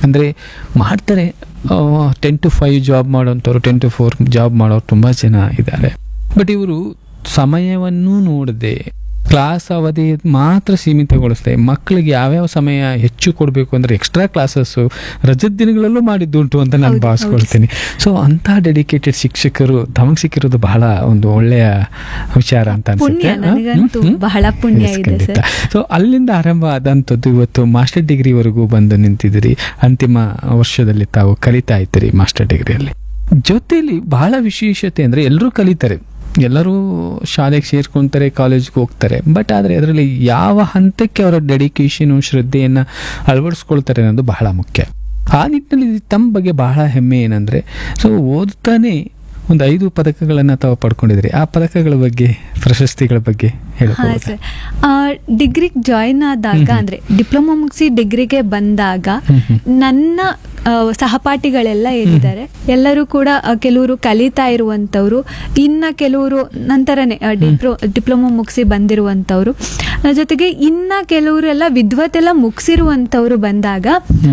ಅಂದರೆ ಮಾಡ್ತಾರೆ ten to five job ಮಾಡೋಂಥವ್ರು ಟೆನ್ ಟು ಫೋರ್ ಜಾಬ್ ಮಾಡೋರು ತುಂಬ ಜನ ಇದ್ದಾರೆ ಬಟ್ ಇವರು ಸಮಯವನ್ನು ನೋಡದೆ ಕ್ಲಾಸ್ ಅವಧಿ ಮಾತ್ರ ಸೀಮಿತಗೊಳಿಸದೆ ಮಕ್ಕಳಿಗೆ ಯಾವ್ಯಾವ ಸಮಯ ಹೆಚ್ಚು ಕೊಡಬೇಕು ಅಂದರೆ ಎಕ್ಸ್ಟ್ರಾ ಕ್ಲಾಸಸ್ಸು ರಜದ ದಿನಗಳಲ್ಲೂ ಮಾಡಿದ್ದುಂಟು ಅಂತ ನಾನು ಹೌದು, ಭಾವಿಸ್ಕೊಳ್ತೀನಿ ಸೊ ಅಂಥ ಡೆಡಿಕೇಟೆಡ್ ಶಿಕ್ಷಕರು ತಮಗೆ ಸಿಕ್ಕಿರೋದು ಬಹಳ ಒಂದು ಒಳ್ಳೆಯ ವಿಚಾರ ಅಂತ ಪುಣ್ಯ, ಅನ್ಸುತ್ತೆ ನನಗಂತೂ ಬಹಳ ಪುಣ್ಯ ಇದೆ ಸರ್. ಸೊ ಅಲ್ಲಿಂದ ಆರಂಭ ಆದಂಥದ್ದು ಇವತ್ತು ಮಾಸ್ಟರ್ ಡಿಗ್ರಿವರೆಗೂ ಬಂದು ನಿಂತಿದ್ದೀರಿ ಅಂತಿಮ ವರ್ಷದಲ್ಲಿ ತಾವು ಕಲಿತಾ ಇದ್ದೀರಿ ಮಾಸ್ಟರ್ ಡಿಗ್ರಿಯಲ್ಲಿ ಜೊತೆಲಿ ಬಹಳ ವಿಶೇಷತೆ ಅಂದರೆ ಎಲ್ಲರೂ ಕಲಿತಾರೆ ಎಲ್ಲರೂ ಶಾಲೆಗೆ ಸೇರ್ಕೊತಾರೆ ಕಾಲೇಜ್ಗೆ ಹೋಗ್ತಾರೆ ಬಟ್ ಆದರೆ ಅದರಲ್ಲಿ ಯಾವ ಹಂತಕ್ಕೆ ಅವರ ಡೆಡಿಕೇಶನು ಶ್ರದ್ಧೆಯನ್ನು ಅಳವಡಿಸ್ಕೊಳ್ತಾರೆ ಅನ್ನೋದು ಬಹಳ ಮುಖ್ಯ ಆ ನಿಟ್ಟಿನಲ್ಲಿ ತಮ್ಮ ಬಗ್ಗೆ ಬಹಳ ಹೆಮ್ಮೆ ಏನಂದರೆ ಸೊ ಓದ್ತಾನೆ ಒಂದು ಐದು ಪದಕಗಳನ್ನು ತಾವು ಪಡ್ಕೊಂಡಿದ್ರಿ ಆ ಪದಕಗಳ ಬಗ್ಗೆ ಪ್ರಶಸ್ತಿಗಳ ಬಗ್ಗೆ ಹಾ ಹೇಳ್ಬೋದು ಸರ್ ಡಿಗ್ರಿಗೆ ಜಾಯಿನ್ ಆದಾಗ ಅಂದ್ರೆ ಡಿಪ್ಲೊಮಾ ಮುಗಿಸಿ ಡಿಗ್ರಿಗೆ ಬಂದಾಗ ನನ್ನ ಆ, ಸಹಪಾಠಿಗಳೆಲ್ಲ ಏನಿದ್ದಾರೆ ಎಲ್ಲರೂ ಕೂಡ ಆ, ಕೆಲವರು ಕಲಿತಾ ಇರುವಂತವ್ರು ಇನ್ನ ಕೆಲವರು ನಂತರನೇ ಆ, ಡಿಪ್ಲೊ ಡಿಪ್ಲೊಮಾ ಮುಗಿಸಿ ಬಂದಿರುವಂತವ್ರು ಆ, ಜೊತೆಗೆ ಇನ್ನ ಕೆಲವರೆಲ್ಲ ವಿದ್ವತ್ತೆಲ್ಲ ಮುಗಿಸಿರುವಂತವ್ರು ಬಂದಾಗ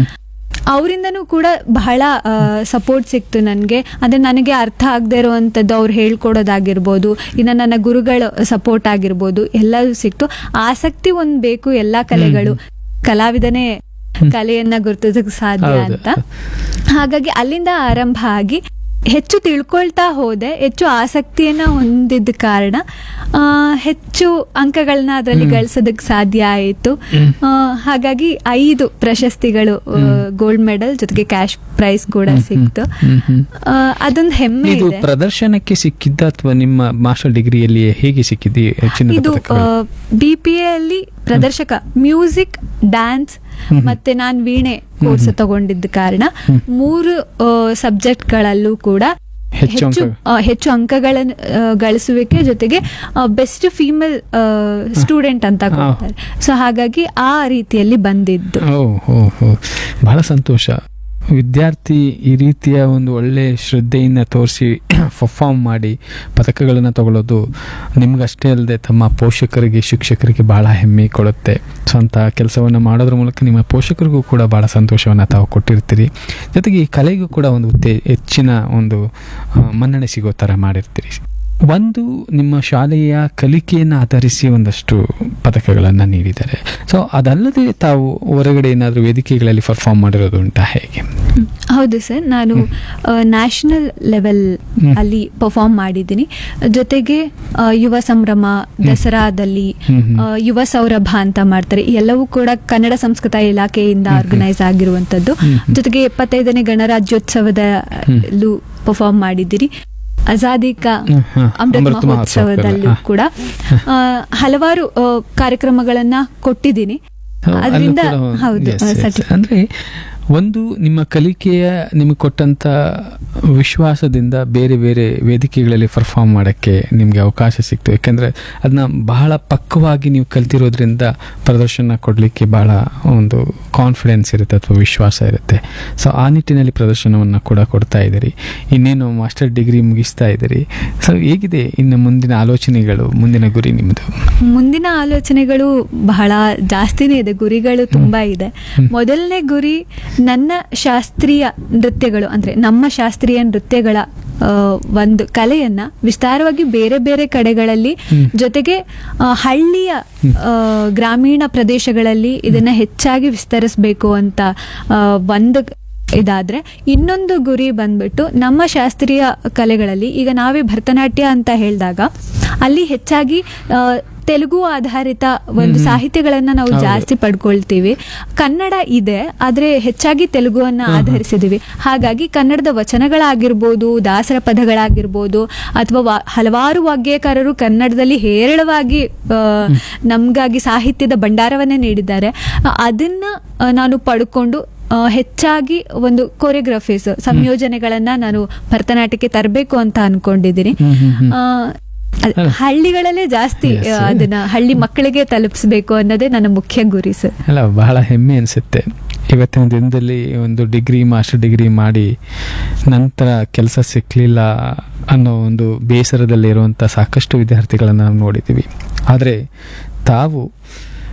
ಅವರಿಂದನೂ ಕೂಡ ಬಹಳ ಸಪೋರ್ಟ್ ಸಿಕ್ತು ನನಗೆ ಅಂದ್ರೆ ನನಗೆ ಅರ್ಥ ಆಗದೆ ಇರುವಂಥದ್ದು ಅವ್ರು ಹೇಳ್ಕೊಡೋದಾಗಿರ್ಬೋದು ಇನ್ನು ನನ್ನ ಗುರುಗಳ ಸಪೋರ್ಟ್ ಆಗಿರ್ಬೋದು ಎಲ್ಲವೂ ಸಿಕ್ತು ಆಸಕ್ತಿ ಒಂದು ಬೇಕು ಎಲ್ಲ ಕಲೆಗಳು ಕಲಾವಿದನೇ ಕಲೆಯನ್ನ ಗುರುತಿಸಕ್ಕೆ ಸಾಧ್ಯ ಹೌದು. ಅಂತ ಹಾಗಾಗಿ ಅಲ್ಲಿಂದ ಆರಂಭ ಆಗಿ ಹೆಚ್ಚು ತಿಳ್ಕೊಳ್ತಾ ಹೋದೆ ಹೆಚ್ಚು ಆಸಕ್ತಿಯನ್ನ ಹೊಂದಿದ್ದ ಕಾರಣ ಆ, ಹೆಚ್ಚು ಅಂಕಗಳನ್ನ ಅದರಲ್ಲಿ ಗಳಿಸೋದಕ್ಕೆ ಸಾಧ್ಯ ಆಯಿತು ಆ, ಹಾಗಾಗಿ ಐದು ಪ್ರಶಸ್ತಿಗಳು ಗೋಲ್ಡ್ ಮೆಡಲ್ ಜೊತೆಗೆ ಕ್ಯಾಶ್ ಪ್ರೈಸ್ ಕೂಡ ಸಿಕ್ತು ಹ್ಮ್, ಹ್ಮ್. ಆ, ಅದೊಂದು ಹೆಮ್ಮೆ ಇದು ಇದೆ ಪ್ರದರ್ಶನಕ್ಕೆ ಸಿಕ್ಕಿದ್ದ ಅಥವಾ ನಿಮ್ಮ ಮಾಸ್ಟರ್ ಡಿಗ್ರಿಯಲ್ಲಿ ಹೇಗೆ ಸಿಕ್ಕಿದ್ದು ಹೆಚ್ಚಿನ ಇದು ಪದಕಗಳು? ಬಿ ಪಿ ಎ ಅಲ್ಲಿ ಪ್ರದರ್ಶಕ ಮ್ಯೂಸಿಕ್ ಡ್ಯಾನ್ಸ್ ಹ್ಮ್. ಮತ್ತೆ ನಾನ್ ವೀಣೆ ಕೋರ್ಸ್ ತಗೊಂಡಿದ್ದ ಕಾರಣ ಮೂರು ಸಬ್ಜೆಕ್ಟ್ ಗಳಲ್ಲೂ ಕೂಡ ಹೆಚ್ಚು ಹೆಚ್ಚು ಅಂಕ- ಆ, ಹೆಚ್ಚು ಅಂಕಗಳನ್ನು ಆ, ಗಳಿಸುವಿಕೆ ಜೊತೆಗೆ ಬೆಸ್ಟ್ ಫೀಮೇಲ್ ಸ್ಟೂಡೆಂಟ್ ಅಂತ ಹಾ. ಕೊಡ್ತಾರೆ ಸೊ ಹಾಗಾಗಿ ಆ ರೀತಿಯಲ್ಲಿ ಬಂದಿದ್ದು ಓ ಹೋ ಹೋ ಬಹಳ ಸಂತೋಷ ವಿದ್ಯಾರ್ಥಿ ಈ ರೀತಿಯ ಒಂದು ಒಳ್ಳೆ ಶ್ರದ್ಧೆಯಿಂದ ತೋರಿಸಿ ಪರ್ಫಾರ್ಮ್ ಮಾಡಿ ಪದಕಗಳನ್ನು ತಗೊಳ್ಳೋದು ನಿಮ್ಗಷ್ಟೇ ಅಲ್ಲದೆ ತಮ್ಮ ಪೋಷಕರಿಗೆ ಶಿಕ್ಷಕರಿಗೆ ಬಹಳ ಹೆಮ್ಮೆ ಕೊಡುತ್ತೆ ಸೊ ಅಂತ ಕೆಲಸವನ್ನು ಮಾಡೋದ್ರ ಮೂಲಕ ನಿಮ್ಮ ಪೋಷಕರಿಗೂ ಕೂಡ ಬಹಳ ಸಂತೋಷವನ್ನು ತಾವು ಕೊಟ್ಟಿರ್ತೀರಿ ಜೊತೆಗೆ ಈ ಕಲೆಗೂ ಕೂಡ ಒಂದು ಉತ್ತೇ ಹೆಚ್ಚಿನ ಒಂದು ಆ, ಮನ್ನಣೆ ಸಿಗೋ ಥರ ಮಾಡಿರ್ತೀರಿ ಒಂದು ನಿಮ್ಮ ಶಾಲೆಯ ಕಲಿಕೆಯನ್ನು ಆಧರಿಸಿ ಒಂದಷ್ಟು ಪದಕಗಳನ್ನು ನೀಡಿದ್ದಾರೆ ಸೊ ಅದಲ್ಲದೆ ತಾವು ಹೊರಗಡೆ ಏನಾದರೂ ವೇದಿಕೆಗಳಲ್ಲಿ ಪರ್ಫಾರ್ಮ್ ಮಾಡಿರೋದು ಉಂಟಾ ಹೇಗೆ ಹ್ಮ್. ಹೌದು ಸರ್ ನಾನು ನ್ಯಾಷನಲ್ ಲೆವೆಲ್ ಹ್ಮ್. ಅಲ್ಲಿ ಪರ್ಫಾರ್ಮ್ ಮಾಡಿದ್ದೀನಿ ಜೊತೆಗೆ ಆ, ಯುವ ಸಂಭ್ರಮ ದಸರಾದಲ್ಲಿ ಹ್ಮ್ ಹ್ಮ್. ಆ, ಯುವ ಸೌರಭ ಅಂತ ಮಾಡ್ತಾರೆ ಈ ಎಲ್ಲವೂ ಕೂಡ ಕನ್ನಡ ಸಂಸ್ಕೃತ ಇಲಾಖೆಯಿಂದ ಆರ್ಗನೈಸ್ ಆಗಿರುವಂತದ್ದು ಹ್ಮ್ ಹ್ಮ್. ಜೊತೆಗೆ ಎಪ್ಪತ್ತೈದನೇ ಗಣರಾಜ್ಯೋತ್ಸವದ ಹ್ಮ್. ಪರ್ಫಾರ್ಮ್ ಮಾಡಿದ್ದೀರಿ ಆಜಾದಿ ಕಾ ಹ್ಮ್, ಹ್ಮ್. ಅಮೃತ ಅಮೃತ ಮಹೋತ್ಸವದಲ್ಲೂ ಮಹೋತ್ಸವದಲ್ಲಿ, ಕೂಡ ಆ, ಹಲವಾರು ಆ, ಕಾರ್ಯಕ್ರಮಗಳನ್ನ ಕೊಟ್ಟಿದ್ದೀನಿ ಹೌದು, ಅಲ್ಲೂ ಅದರಿಂದ ಕೂಡ ಒಂದು- ಹೌದು yes, yes. ಸರ್ಟಿಫಿಕೇಟ್ ಅಂದ್ರೆ ಒಂದು ನಿಮ್ಮ ಕಲಿಕೆಯ ನಿಮಗೆ ಕೊಟ್ಟಂತ ವಿಶ್ವಾಸದಿಂದ ಬೇರೆ ಬೇರೆ ವೇದಿಕೆಗಳಲ್ಲಿ ಪರ್ಫಾರ್ಮ್ ಮಾಡೋಕ್ಕೆ ನಿಮಗೆ ಅವಕಾಶ ಸಿಕ್ತು ಯಾಕಂದ್ರೆ ಅದನ್ನ ಬಹಳ ಪಕ್ವವಾಗಿ ನೀವು ಕಲ್ತಿರೋದ್ರಿಂದ ಪ್ರದರ್ಶನ ಕೊಡಲಿಕ್ಕೆ ಬಹಳ ಒಂದು ಕಾನ್ಫಿಡೆನ್ಸ್ ಇರುತ್ತೆ ಅಥವಾ ವಿಶ್ವಾಸ ಇರುತ್ತೆ ಸೊ ಆ ನಿಟ್ಟಿನಲ್ಲಿ ಪ್ರದರ್ಶನವನ್ನು ಕೂಡ ಕೊಡ್ತಾ ಇದ್ದೀರಿ ಇನ್ನೇನು ಮಾಸ್ಟರ್ ಡಿಗ್ರಿ ಮುಗಿಸ್ತಾ ಇದ್ದೀರಿ ಸೊ ಹೇಗಿದೆ ಇನ್ನು ಮುಂದಿನ ಆಲೋಚನೆಗಳು ಮುಂದಿನ ಗುರಿ ನಿಮ್ಮದು ಮುಂದಿನ ಆಲೋಚನೆಗಳು ಬಹಳ ಜಾಸ್ತಿನೇ ಇದೆ ಗುರಿಗಳು ತುಂಬಾ ಇದೆ ಮೊದಲನೇ ಗುರಿ ನನ್ನ ಶಾಸ್ತ್ರೀಯ ನೃತ್ಯಗಳು ಅಂದ್ರೆ ನಮ್ಮ ಶಾಸ್ತ್ರೀಯ ನೃತ್ಯಗಳ ಆ, ಒಂದು ಕಲೆಯನ್ನ ವಿಸ್ತಾರವಾಗಿ ಬೇರೆ ಬೇರೆ ಕಡೆಗಳಲ್ಲಿ ಜೊತೆಗೆ ಆ, ಹಳ್ಳಿಯ ಆ, ಗ್ರಾಮೀಣ ಪ್ರದೇಶಗಳಲ್ಲಿ ಇದನ್ನ ಹೆಚ್ಚಾಗಿ ವಿಸ್ತರಿಸಬೇಕು ಅಂತ ಆ, ಒಂದು ಇದಾದ್ರೆ ಇನ್ನೊಂದು ಗುರಿ ಬಂದ್ಬಿಟ್ಟು ನಮ್ಮ ಶಾಸ್ತ್ರೀಯ ಕಲೆಗಳಲ್ಲಿ ಈಗ ನಾವೇ ಭರತನಾಟ್ಯ ಅಂತ ಹೇಳಿದಾಗ ಅಲ್ಲಿ ಹೆಚ್ಚಾಗಿ ಆ, ತೆಲುಗು ಆಧಾರಿತ ಒಂದು ಸಾಹಿತ್ಯಗಳನ್ನ ನಾವು ಹೌದು. ಜಾಸ್ತಿ ಪಡ್ಕೊಳ್ತೀವಿ ಕನ್ನಡ ಇದೆ ಆದ್ರೆ ಹೆಚ್ಚಾಗಿ ತೆಲುಗುವನ್ನ ಆಧರಿಸಿದೀವಿ ಹಾಗಾಗಿ ಕನ್ನಡದ ವಚನಗಳಾಗಿರ್ಬೋದು ದಾಸರ ಪದಗಳಾಗಿರ್ಬೋದು ಅಥವಾ ವಾ- ಹಲವಾರು ವಾಗ್ಯಕಾರರು ಕನ್ನಡದಲ್ಲಿ ಹೇರಳವಾಗಿ ಆ, ನಮ್ಗಾಗಿ ಸಾಹಿತ್ಯದ ಭಂಡಾರವನ್ನೇ ನೀಡಿದ್ದಾರೆ ಆ, ಅದನ್ನ ಆ, ನಾನು ಪಡ್ಕೊಂಡು ಆ, ಹೆಚ್ಚಾಗಿ ಒಂದು ಕೊರಿಯೋಗ್ರಫೀಸ್ ಸಂಯೋಜನೆಗಳನ್ನ ನಾನು ಭರತನಾಟ್ಯಕ್ಕೆ ತರಬೇಕು ಅಂತ ಅನ್ಕೊಂಡಿದ್ದೀನಿ ಹ್ಮ್, ಹ್ಮ್, ಹ್ಮ್. ಆ, ಅದ್- ಅಲ್ಲ. ಹಳ್ಳಿಗಳಲ್ಲೇ ಜಾಸ್ತಿ Yes. ಆ, ಅದನ್ನ ಹಳ್ಳಿ ಮಕ್ಕಳಿಗೆ ತಲುಪಿಸ್ಬೇಕು ಅನ್ನೋದೇ ನನ್ನ ಮುಖ್ಯ ಗುರಿ ಸರ್ ಅಲ್ಲ ಬಹಳ ಹೆಮ್ಮೆ ಅನಿಸುತ್ತೆ ಇವತ್ತಿನ ದಿನದಲ್ಲಿ ಒಂದು ಡಿಗ್ರಿ ಮಾಸ್ಟರ್ ಡಿಗ್ರಿ ಮಾಡಿ ನಂತರ ಕೆಲಸ ಸಿಕ್ಕಲಿಲ್ಲ ಅನ್ನೋ ಒಂದು ಬೇಸರದಲ್ಲಿರುವಂಥ ಸಾಕಷ್ಟು ವಿದ್ಯಾರ್ಥಿಗಳನ್ನು ನಾವು ನೋಡಿದ್ದೀವಿ ಆದರೆ ತಾವು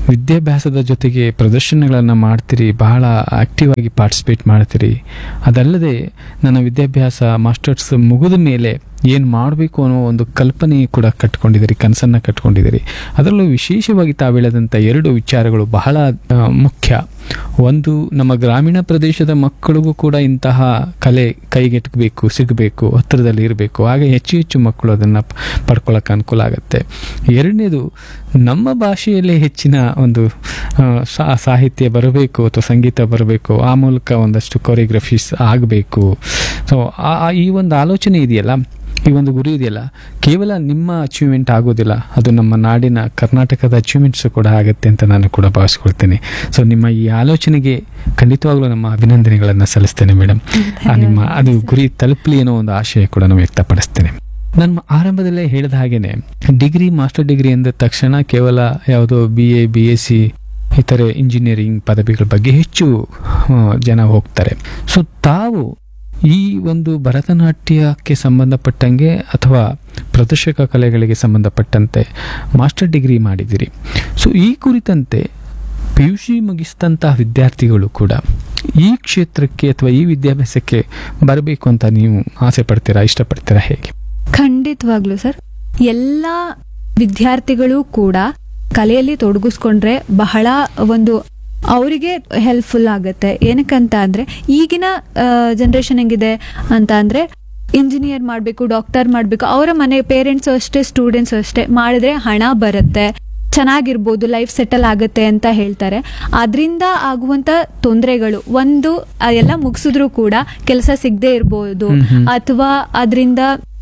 ವಿದ್ಯಾಭ್ಯಾಸದ ಜೊತೆಗೆ ಪ್ರದರ್ಶನಗಳನ್ನು ಮಾಡ್ತೀರಿ ಬಹಳ ಆಕ್ಟಿವ್ ಆಗಿ ಪಾರ್ಟಿಸಿಪೇಟ್ ಮಾಡ್ತೀರಿ ಅದಲ್ಲದೆ ನನ್ನ ವಿದ್ಯಾಭ್ಯಾಸ ಮಾಸ್ಟರ್ಸ್ ಮುಗಿದ ಮೇಲೆ ಏನು ಮಾಡಬೇಕು ಅನ್ನೋ ಒಂದು ಕಲ್ಪನೆ ಕೂಡ ಕಟ್ಕೊಂಡಿದ್ದೀರಿ ಕನಸನ್ನು ಕಟ್ಕೊಂಡಿದ್ದೀರಿ ಅದರಲ್ಲೂ ವಿಶೇಷವಾಗಿ ತಾವು ಹೇಳದಂಥ ಎರಡು ವಿಚಾರಗಳು ಬಹಳ ಆ, ಮುಖ್ಯ ಒಂದು ನಮ್ಮ ಗ್ರಾಮೀಣ ಪ್ರದೇಶದ ಮಕ್ಕಳಿಗೂ ಕೂಡ ಇಂತಹ ಕಲೆ ಕೈಗೆಟಕಬೇಕು ಸಿಗಬೇಕು ಹತ್ತಿರದಲ್ಲಿ ಇರಬೇಕು ಆಗ ಹೆಚ್ಚು ಹೆಚ್ಚು ಮಕ್ಕಳು ಅದನ್ನು ಪಡ್ಕೊಳ್ಳೋಕೆ ಅನುಕೂಲ ಆಗುತ್ತೆ ಎರಡನೇದು ನಮ್ಮ ಭಾಷೆಯಲ್ಲೇ ಹೆಚ್ಚಿನ ಒಂದು ಆ, ಸಾ- ಸಾಹಿತ್ಯ ಬರಬೇಕು ಅಥವಾ ಸಂಗೀತ ಬರಬೇಕು ಆ ಮೂಲಕ ಒಂದಷ್ಟು ಕೊರಿಯೋಗ್ರಫೀಸ್ ಆಗಬೇಕು ಸೊ ಈ ಒಂದು ಆಲೋಚನೆ ಇದೆಯಲ್ಲ ಈ ಒಂದು ಗುರಿ ಇದೆಯಲ್ಲ ಕೇವಲ ನಿಮ್ಮ ಅಚೀವ್ಮೆಂಟ್ ಆಗೋದಿಲ್ಲ ಅದು ನಮ್ಮ ನಾಡಿನ ಕರ್ನಾಟಕದ ಅಚೀವ್ಮೆಂಟ್ಸ್ ಕೂಡ ಆಗುತ್ತೆ ಅಂತ ನಾನು ಕೂಡ ಭಾವಿಸ್ಕೊಳ್ತೇನೆ ಸೊ ನಿಮ್ಮ ಈ ಆಲೋಚನೆಗೆ ಖಂಡಿತವಾಗ್ಲೂ ನಮ್ಮ ಅಭಿನಂದನೆಗಳನ್ನು ಸಲ್ಲಿಸ್ತೇನೆ ಮೇಡಮ್ ನಿಮ್ಮ ಅದು ಗುರಿ ತಲುಪಲಿ ಅನ್ನೋ ಒಂದು ಆಶಯ ಕೂಡ ನಾನು ವ್ಯಕ್ತಪಡಿಸ್ತೇನೆ ನಾನು ಆರಂಭದಲ್ಲೇ ಹೇಳಿದ ಹಾಗೇನೆ ಡಿಗ್ರಿ ಮಾಸ್ಟರ್ ಡಿಗ್ರಿ ಅಂದ ತಕ್ಷಣ ಕೇವಲ ಯಾವುದೋ B A B S C ಇತರೆ ಇಂಜಿನಿಯರಿಂಗ್ ಪದವಿಗಳ ಬಗ್ಗೆ ಹೆಚ್ಚು ಆ, ಜನ ಹೋಗ್ತಾರೆ ಸೊ ತಾವು ಈ ಒಂದು ಭರತನಾಟ್ಯಕ್ಕೆ ಸಂಬಂಧಪಟ್ಟಂಗೆ ಅಥವಾ ಪ್ರದರ್ಶಕ ಕಲೆಗಳಿಗೆ ಸಂಬಂಧಪಟ್ಟಂತೆ ಮಾಸ್ಟರ್ ಡಿಗ್ರಿ ಮಾಡಿದಿರಿ ಸೊ ಈ ಕುರಿತಂತೆ ಪಿ ಯು ಸಿ ಮುಗಿಸಿದಂತಹ ವಿದ್ಯಾರ್ಥಿಗಳು ಕೂಡ ಈ ಕ್ಷೇತ್ರಕ್ಕೆ ಅಥವಾ ಈ ವಿದ್ಯಾಭ್ಯಾಸಕ್ಕೆ ಬರಬೇಕು ಅಂತ ನೀವು ಆಸೆ ಪಡ್ತೀರಾ ಇಷ್ಟಪಡ್ತೀರಾ ಹೇಗೆ ಖಂಡಿತವಾಗ್ಲು ಸರ್ ಎಲ್ಲ ವಿದ್ಯಾರ್ಥಿಗಳು ಕೂಡ ಕಲೆಯಲ್ಲಿ ತೊಡಗಿಸ್ಕೊಂಡ್ರೆ ಬಹಳ ಒಂದು ಅವರಿಗೆ ಹೆಲ್ಪ್ಫುಲ್ ಆಗುತ್ತೆ ಏನಕ್ಕಂತ ಅಂದ್ರೆ ಈಗಿನ ಜನರೇಷನ್ ಹೆಂಗಿದೆ ಅಂತ ಅಂದ್ರೆ ಇಂಜಿನಿಯರ್ ಮಾಡಬೇಕು ಡಾಕ್ಟರ್ ಮಾಡಬೇಕು ಅವರ ಮನೆ ಪೇರೆಂಟ್ಸ್ ಅಷ್ಟೇ ಸ್ಟೂಡೆಂಟ್ಸ್ ಅಷ್ಟೇ ಮಾಡಿದ್ರೆ ಹಣ ಬರುತ್ತೆ ಚೆನ್ನಾಗಿರ್ಬೋದು ಲೈಫ್ ಸೆಟಲ್ ಆಗುತ್ತೆ ಅಂತ ಹೇಳ್ತಾರೆ ಅದರಿಂದ ಆಗುವಂತ ತೊಂದರೆಗಳು ಒಂದು ಆ, ಎಲ್ಲ ಮುಗಿಸಿದ್ರು ಕೂಡ ಕೆಲಸ ಸಿಗದೆ ಇರ್ಬೋದು ಹ್ಮ್ ಹ್ಮ್. ಅಥವಾ ಅದರಿಂದ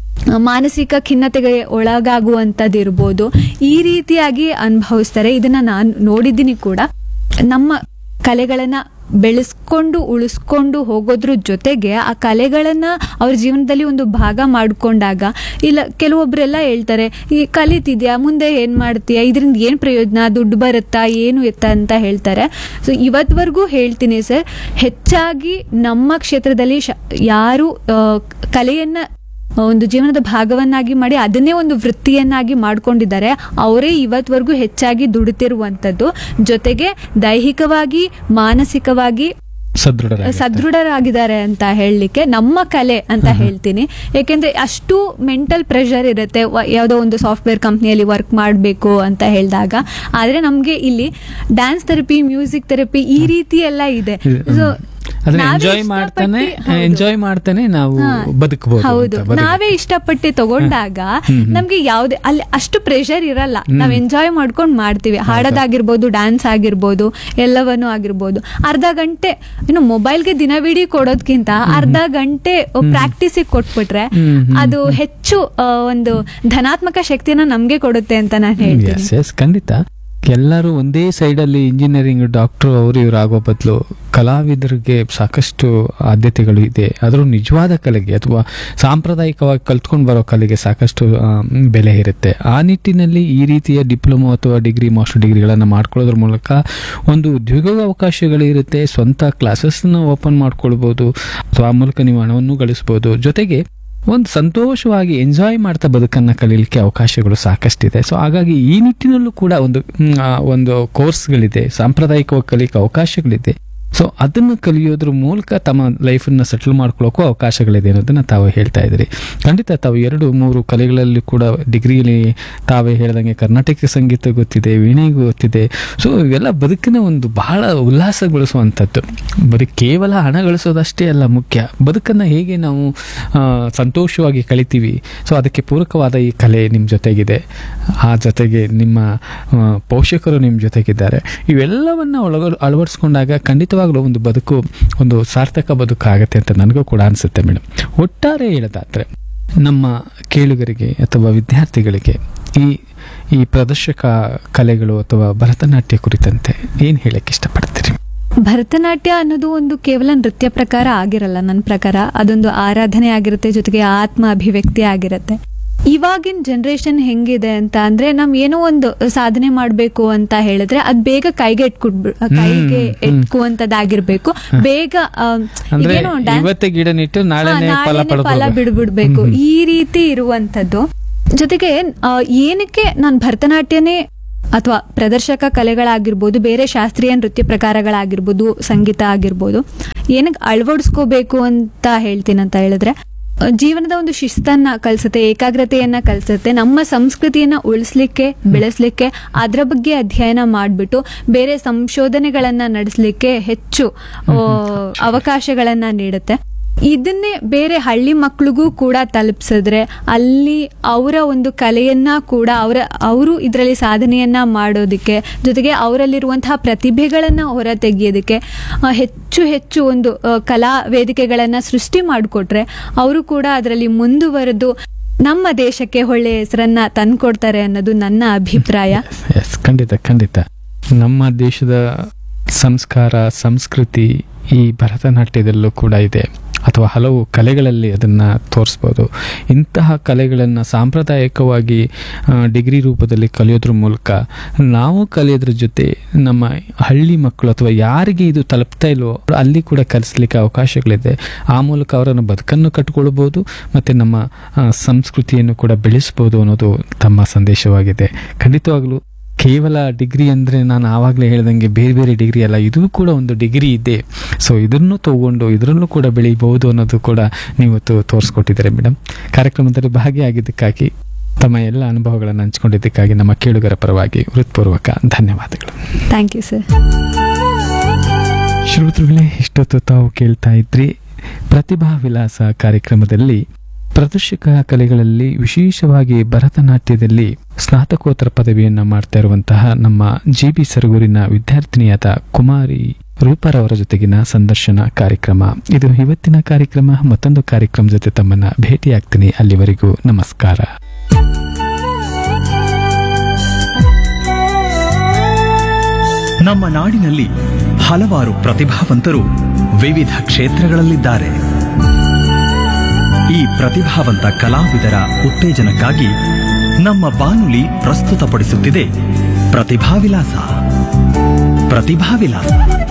ಮಾನಸಿಕ ಖಿನ್ನತೆಗೆ ಒಳಗಾಗುವಂಥದ್ದು ಇರ್ಬೋದು ಈ ರೀತಿಯಾಗಿ ಅನುಭವಿಸ್ತಾರೆ ಇದನ್ನ ನಾನು ನೋಡಿದ್ದೀನಿ ಕೂಡ ನಮ್ಮ ಕಲೆಗಳನ್ನ ಬೆಳೆಸ್ಕೊಂಡು ಉಳಿಸ್ಕೊಂಡು ಹೋಗೋದ್ರ ಜೊತೆಗೆ ಆ ಕಲೆಗಳನ್ನ ಅವ್ರ ಜೀವನದಲ್ಲಿ ಒಂದು ಭಾಗ ಮಾಡ್ಕೊಂಡಾಗ ಇಲ್ಲ ಕೆಲವೊಬ್ರೆಲ್ಲ ಹೇಳ್ತಾರೆ ಈ ಕಲಿತಿದ್ಯಾ ಮುಂದೆ ಏನ್ ಮಾಡ್ತೀಯಾ ಇದರಿಂದ ಏನ್ ಪ್ರಯೋಜನ ದುಡ್ಡು ಬರುತ್ತಾ ಏನು ಎತ್ತ ಅಂತ ಹೇಳ್ತಾರೆ ಸೊ ಇವತ್ವರೆಗೂ ಹೇಳ್ತೀನಿ ಸರ್ ಹೆಚ್ಚಾಗಿ ನಮ್ಮ ಕ್ಷೇತ್ರದಲ್ಲಿ ಶ- ಯಾರು ಆ, ಕಲೆಯನ್ನ ಒಂದು ಜೀವನದ ಭಾಗವನ್ನಾಗಿ ಮಾಡಿ ಅದನ್ನೇ ಒಂದು ವೃತ್ತಿಯನ್ನಾಗಿ ಮಾಡ್ಕೊಂಡಿದ್ದಾರೆ ಅವರೇ ಇವತ್ವರೆಗೂ ಹೆಚ್ಚಾಗಿ ದುಡಿತಿರುವಂಥದ್ದು ಜೊತೆಗೆ ದೈಹಿಕವಾಗಿ ಮಾನಸಿಕವಾಗಿ ಸದೃಢ ಸದೃಢರಾಗಿದ್ದಾರೆ ಅಂತ ಹೇಳಲಿಕ್ಕೆ ನಮ್ಮ ಕಲೆ ಅಂತ ಹೇಳ್ತೀನಿ ಯಾಕೆಂದ್ರೆ ಅಷ್ಟು ಮೆಂಟಲ್ ಪ್ರೆಷರ್ ಇರುತ್ತೆ ವ- ಯಾವುದೋ ಒಂದು ಸಾಫ್ಟ್ವೇರ್ ಕಂಪ್ನಿಯಲ್ಲಿ ವರ್ಕ್ ಮಾಡಬೇಕು ಅಂತ ಹೇಳಿದಾಗ ಆದ್ರೆ ನಮ್ಗೆ ಇಲ್ಲಿ ಡ್ಯಾನ್ಸ್ ಥೆರಪಿ ಮ್ಯೂಸಿಕ್ ಥೆರಪಿ ಈ ರೀತಿ ಎಲ್ಲ ಇದೆ ಸೊ ಅದನ್ನ ನಾವೇ ಎಂಜಾಯ್ ಇಷ್ಟಪಟ್ಟು- ಮಾಡ್ತಾನೆ ಹೌದು. ಎಂಜಾಯ್ ಮಾಡ್ತಾನೆ ನಾವು ಹಾ. ಬದುಕಬಹುದು ಹೌದು ನಾವೇ ಇಷ್ಟಪಟ್ಟು ತಗೊಂಡಾಗ ಹ್ಮ್, ಹ್ಮ್. ನಮ್ಗೆ ಯಾವ್ದೇ ಅಲ್ಲಿ ಅಷ್ಟು ಪ್ರೆಷರ್ ಇರಲ್ಲ ನಾವ್ ಎಂಜಾಯ್ ಮಾಡ್ಕೊಂಡ್ ಮಾಡ್ತೀವಿ ಹಾಡೋದಾಗಿರ್ಬೋದು ಡ್ಯಾನ್ಸ್ ಆಗಿರ್ಬೋದು ಎಲ್ಲವನ್ನೂ ಆಗಿರ್ಬೋದು ಅರ್ಧ ಗಂಟೆ ಇನ್ನು ಮೊಬೈಲ್ಗೆ ದಿನವಿಡೀ ಕೊಡೋದ್ಕಿಂತ ಅರ್ಧ ಗಂಟೆ ಪ್ರಾಕ್ಟೀಸಿಗೆ ಕೊಟ್ಬಿಟ್ರೆ ಹ್ಮ್, ಹ್ಮ್, ಅದು ಹೆಚ್ಚು ಆ, ಒಂದು ಧನಾತ್ಮಕ ಶಕ್ತಿನ ನಮ್ಗೆ ಕೊಡುತ್ತೆ ಅಂತ ನಾನು ಹೇಳ್ತೀನಿ ಎಸ್ ಎಸ್ ಖಂಡಿತ ಎಲ್ಲರೂ ಒಂದೇ ಸೈಡಲ್ಲಿ ಇಂಜಿನಿಯರಿಂಗ್ ಡಾಕ್ಟರ್ ಅವರು ಇವ್ರು ಆಗೋ ಬದಲು ಕಲಾವಿದರಿಗೆ ಸಾಕಷ್ಟು ಆದ್ಯತೆಗಳು ಇದೆ ಅದರ ನಿಜವಾದ ಕಲೆಗೆ ಅಥವಾ ಸಾಂಪ್ರದಾಯಿಕವಾಗಿ ಕಲ್ತ್ಕೊಂಡು ಬರೋ ಕಲೆಗೆ ಸಾಕಷ್ಟು ಆ, ಬೆಲೆ ಇರುತ್ತೆ ಆ ನಿಟ್ಟಿನಲ್ಲಿ ಈ ರೀತಿಯ ಡಿಪ್ಲೊಮೊ ಅಥವಾ ಡಿಗ್ರಿ ಮಾಸ್ಟರ್ ಡಿಗ್ರಿಗಳನ್ನು ಮಾಡ್ಕೊಳ್ಳೋದ್ರ ಮೂಲಕ ಒಂದು ಉದ್ಯೋಗ ಅವಕಾಶಗಳು ಇರುತ್ತೆ ಸ್ವಂತ ಕ್ಲಾಸಸ್ನ ಓಪನ್ ಮಾಡ್ಕೊಳ್ಬೋದು ಅಥವಾ ಆ ಮೂಲಕ ನೀವು ಹಣವನ್ನು ಗಳಿಸ್ಬೋದು ಜೊತೆಗೆ ಒಂದು ಸಂತೋಷವಾಗಿ ಎಂಜಾಯ್ ಮಾಡ್ತಾ ಬದುಕನ್ನು ಕಲೀಲಿಕ್ಕೆ ಅವಕಾಶಗಳು ಸಾಕಷ್ಟಿದೆ ಸೊ ಹಾಗಾಗಿ ಈ ನಿಟ್ಟಿನಲ್ಲೂ ಕೂಡ ಒಂದು ಮ್, ಆ, ಒಂದು ಕೋರ್ಸ್ಗಳಿದೆ ಸಾಂಪ್ರದಾಯಿಕವಾಗಿ ಕಲಿಯಕ್ಕೆ ಅವಕಾಶಗಳಿದೆ ಸೊ ಅದನ್ನು ಕಲಿಯೋದ್ರ ಮೂಲಕ ತಮ್ಮ ಲೈಫನ್ನು ಸೆಟಲ್ ಮಾಡ್ಕೊಳ್ಳೋಕ್ಕೂ ಅವಕಾಶಗಳಿದೆ ಅನ್ನೋದನ್ನ ತಾವು ಹೇಳ್ತಾ ಇದ್ರಿ ಖಂಡಿತ ತಾವು ಎರಡು ಮೂರು ಕಲೆಗಳಲ್ಲಿ ಕೂಡ ಡಿಗ್ರಿಯಲ್ಲಿ ತಾವೇ ಹೇಳ್ದಂಗೆ ಕರ್ನಾಟಕ ಸಂಗೀತ ಗೊತ್ತಿದೆ ವೀಣೆ ಗೊತ್ತಿದೆ ಸೊ ಇವೆಲ್ಲ ಬದುಕಿನ ಒಂದು ಬಹಳ ಉಲ್ಲಾಸಗೊಳಿಸುವಂಥದ್ದು ಬರೀ ಕೇವಲ ಹಣ ಗಳಿಸೋದಷ್ಟೇ ಅಲ್ಲ ಮುಖ್ಯ ಬದುಕನ್ನು ಹೇಗೆ ನಾವು ಆ, ಸಂತೋಷವಾಗಿ ಕಳಿತೀವಿ ಸೊ ಅದಕ್ಕೆ ಪೂರಕವಾದ ಈ ಕಲೆ ನಿಮ್ಮ ಜೊತೆಗಿದೆ ಆ ಜೊತೆಗೆ ನಿಮ್ಮ ಆ, ಪೋಷಕರು ನಿಮ್ಮ ಜೊತೆಗಿದ್ದಾರೆ ಇವೆಲ್ಲವನ್ನು ಒಳಗ ಅಳವಡಿಸ್ಕೊಂಡಾಗ ಖಂಡಿತವಾಗ್ಲೂ ಒಂದು ಬದುಕು ಒಂದು ಸಾರ್ಥಕ ಬದುಕು ಆಗುತ್ತೆ ಅಂತ ನನಗೂ ಕೂಡ ಅನಿಸುತ್ತೆ ಮೇಡಮ್ ಒಟ್ಟಾರೆ ಹೇಳೋದಾದ್ರೆ ನಮ್ಮ ಕೇಳುಗರಿಗೆ ಅಥವಾ ವಿದ್ಯಾರ್ಥಿಗಳಿಗೆ ಈ ಈ ಪ್ರದರ್ಶಕ ಕಲೆಗಳು ಅಥವಾ ಭರತನಾಟ್ಯ ಕುರಿತಂತೆ ಏನು ಹೇಳಕ್ಕೆ ಇಷ್ಟಪಡ್ತೀರಿ ಭರತನಾಟ್ಯ ಅನ್ನೋದು ಒಂದು ಕೇವಲ ನೃತ್ಯ ಪ್ರಕಾರ ಆಗಿರಲ್ಲ ನನ್ನ ಪ್ರಕಾರ ಅದೊಂದು ಆರಾಧನೆ ಆಗಿರುತ್ತೆ ಜೊತೆಗೆ ಆತ್ಮ ಅಭಿವ್ಯಕ್ತಿ ಆಗಿರುತ್ತೆ ಇವಾಗಿನ ಜನರೇಷನ್ ಹೆಂಗಿದೆ ಅಂತ ಅಂದ್ರೆ ನಾವ್ ಏನೋ ಒಂದು ಸಾಧನೆ ಮಾಡ್ಬೇಕು ಅಂತ ಹೇಳಿದ್ರೆ ಅದ್ ಬೇಗ ಕೈಗೆ ಇಟ್ಕೊಟ್ಬಿ ಕೈಗೆ ಹ್ಮ್. ಎಟ್ಕುವಂತದ್ದಾಗಿರ್ಬೇಕು ಬೇಗ ಆ, ಅಂದ್ರೆ ಈಗೇನೋ dance- ಇವತ್ತೇ ಗಿಡ ನೆಟ್ಟು ನಾಳೆನೇ ಹಾ, ಫಲ ನಾಳೆನೇ ಫಲ ಪಡೆದು ಬಿಡ್ಬಿಡ್ಬೇಕು ಈ ರೀತಿ ಇರುವಂತದ್ದು ಜೊತೆಗೆ ಆ, ಏನಕ್ಕೆ ನಾನು ಭರತನಾಟ್ಯನೇ ಅಥವಾ ಪ್ರದರ್ಶಕ ಕಲೆಗಳಾಗಿರ್ಬೋದು ಬೇರೆ ಶಾಸ್ತ್ರೀಯ ನೃತ್ಯ ಪ್ರಕಾರಗಳಾಗಿರ್ಬೋದು ಸಂಗೀತ ಆಗಿರ್ಬೋದು ಏನಕ್ಕೆ ಅಳವಡಿಸ್ಕೋಬೇಕು ಅಂತ ಹೇಳ್ತೀನಂತ ಹೇಳಿದ್ರೆ ಅ, ಜೀವನದ ಒಂದು ಶಿಸ್ತನ್ನ ಕಲಿಸುತ್ತೆ ಏಕಾಗ್ರತೆಯನ್ನ ಕಲಿಸುತ್ತೆ ನಮ್ಮ ಸಂಸ್ಕೃತಿಯನ್ನ ಉಳಿಸ್ಲಿಕ್ಕೆ ಬೆಳೆಸ್ಲಿಕ್ಕೆ ಅದರ ಬಗ್ಗೆ ಅಧ್ಯಯನ ಮಾಡಿಬಿಟ್ಟು ಬೇರೆ ಸಂಶೋಧನೆಗಳನ್ನ ನಡೆಸಲಿಕ್ಕೆ ಹೆಚ್ಚು ಆ, ಅವಕಾಶಗಳನ್ನ ನೀಡುತ್ತೆ ಇದನ್ನೇ ಬೇರೆ ಹಳ್ಳಿ ಮಕ್ಳಿಗೂ ಕೂಡ ತಲುಪಿಸಿದ್ರೆ ಅಲ್ಲಿ ಅವರ ಒಂದು ಕಲೆಯನ್ನ ಕೂಡ ಅವರ ಅವರು ಇದರಲ್ಲಿ ಸಾಧನೆಯನ್ನ ಮಾಡೋದಕ್ಕೆ ಜೊತೆಗೆ ಅವರಲ್ಲಿರುವಂತಹ ಪ್ರತಿಭೆಗಳನ್ನ ಹೊರ ತೆಗೆಯೋದಕ್ಕೆ ಆ, ಹೆಚ್ಚು ಹೆಚ್ಚು ಒಂದು ಆ, ಕಲಾ ವೇದಿಕೆಗಳನ್ನ ಸೃಷ್ಟಿ ಮಾಡಿಕೊಟ್ರೆ ಅವರು ಕೂಡ ಅದರಲ್ಲಿ ಮುಂದುವರೆದು ನಮ್ಮ ದೇಶಕ್ಕೆ ಒಳ್ಳೆಯ ಹೆಸರನ್ನ ತಂದ್ಕೊಡ್ತಾರೆ ಅನ್ನೋದು ನನ್ನ ಅಭಿಪ್ರಾಯ ಎಸ್ ಖಂಡಿತ ಖಂಡಿತ ನಮ್ಮ ದೇಶದ ಸಂಸ್ಕಾರ ಸಂಸ್ಕೃತಿ ಈ ಭರತನಾಟ್ಯದಲ್ಲೂ ಕೂಡ ಇದೆ ಅಥವಾ ಹಲವು ಕಲೆಗಳಲ್ಲಿ ಅದನ್ನು ತೋರಿಸ್ಬೋದು ಇಂತಹ ಕಲೆಗಳನ್ನು ಸಾಂಪ್ರದಾಯಿಕವಾಗಿ ಆ, ಡಿಗ್ರಿ ರೂಪದಲ್ಲಿ ಕಲಿಯೋದ್ರ ಮೂಲಕ ನಾವು ಕಲಿಯೋದ್ರ ಜೊತೆ ನಮ್ಮ ಹಳ್ಳಿ ಮಕ್ಕಳು ಅಥವಾ ಯಾರಿಗೆ ಇದು ತಲುಪ್ತಾ ಇಲ್ವೋ ಅಲ್ಲಿ ಕೂಡ ಕಲಿಸ್ಲಿಕ್ಕೆ ಅವಕಾಶಗಳಿದೆ ಆ ಮೂಲಕ ಅವರನ್ನು ಬದುಕನ್ನು ಕಟ್ಟಿಕೊಳ್ಬೋದು ಮತ್ತು ನಮ್ಮ ಆ, ಸಂಸ್ಕೃತಿಯನ್ನು ಕೂಡ ಬೆಳೆಸ್ಬೋದು ಅನ್ನೋದು ತಮ್ಮ ಸಂದೇಶವಾಗಿದೆ ಖಂಡಿತವಾಗ್ಲೂ ಕೇವಲ ಡಿಗ್ರಿ ಅಂದರೆ ನಾನು ಆವಾಗಲೇ ಹೇಳ್ದಂಗೆ ಬೇರೆ ಬೇರೆ ಡಿಗ್ರಿ ಅಲ್ಲ ಇದು ಕೂಡ ಒಂದು ಡಿಗ್ರಿ ಇದೆ ಸೊ ಇದನ್ನು ತಗೊಂಡು ಇದರಲ್ಲೂ ಕೂಡ ಬೆಳೀಬಹುದು ಅನ್ನೋದು ಕೂಡ ನೀವತ್ತು ತೋರಿಸ್ಕೊಟ್ಟಿದ್ದಾರೆ ಮೇಡಮ್ ಕಾರ್ಯಕ್ರಮದಲ್ಲಿ ಭಾಗಿಯಾಗಿದ್ದಕ್ಕಾಗಿ ತಮ್ಮ ಎಲ್ಲ ಅನುಭವಗಳನ್ನು ಹಂಚಿಕೊಂಡಿದ್ದಕ್ಕಾಗಿ ನಮ್ಮ ಕೇಳುಗರ ಪರವಾಗಿ ಹೃತ್ಪೂರ್ವಕ ಧನ್ಯವಾದಗಳು ಥ್ಯಾಂಕ್ ಯು ಸರ್ ಶ್ರೋತೃಗಳೇ ಇಷ್ಟೊತ್ತು ತಾವು ಕೇಳ್ತಾ ಇದ್ರಿ ಪ್ರತಿಭಾ ವಿಲಾಸ ಕಾರ್ಯಕ್ರಮದಲ್ಲಿ ಪ್ರದರ್ಶಕ ಕಲೆಗಳಲ್ಲಿ ವಿಶೇಷವಾಗಿ ಭರತನಾಟ್ಯದಲ್ಲಿ ಸ್ನಾತಕೋತ್ತರ ಪದವಿಯನ್ನ ಮಾಡ್ತಾ ಇರುವಂತಹ ನಮ್ಮ ಜಿ ಬಿ ಸರಗೂರಿನ ವಿದ್ಯಾರ್ಥಿನಿಯಾದ ಕುಮಾರಿ ರೂಪಾರವರ ಜೊತೆಗಿನ ಸಂದರ್ಶನ ಕಾರ್ಯಕ್ರಮ ಇದು ಇವತ್ತಿನ ಕಾರ್ಯಕ್ರಮ ಮತ್ತೊಂದು ಕಾರ್ಯಕ್ರಮ ಜೊತೆ ತಮ್ಮನ್ನ ಭೇಟಿಯಾಗ್ತೀನಿ ಅಲ್ಲಿವರೆಗೂ ನಮಸ್ಕಾರ ನಮ್ಮ ನಾಡಿನಲ್ಲಿ ಹಲವಾರು ಪ್ರತಿಭಾವಂತರು ವಿವಿಧ ಕ್ಷೇತ್ರಗಳಲ್ಲಿದ್ದಾರೆ ಈ ಪ್ರತಿಭಾವಂತ ಕಲಾವಿದರ ಉತ್ತೇಜನಕ್ಕಾಗಿ ನಮ್ಮ ಬಾನುಲಿ ಪ್ರಸ್ತುತಪಡಿಸುತ್ತಿದೆ ಪ್ರತಿಭಾವಿಲಾಸ ಪ್ರತಿಭಾವಿಲಾಸ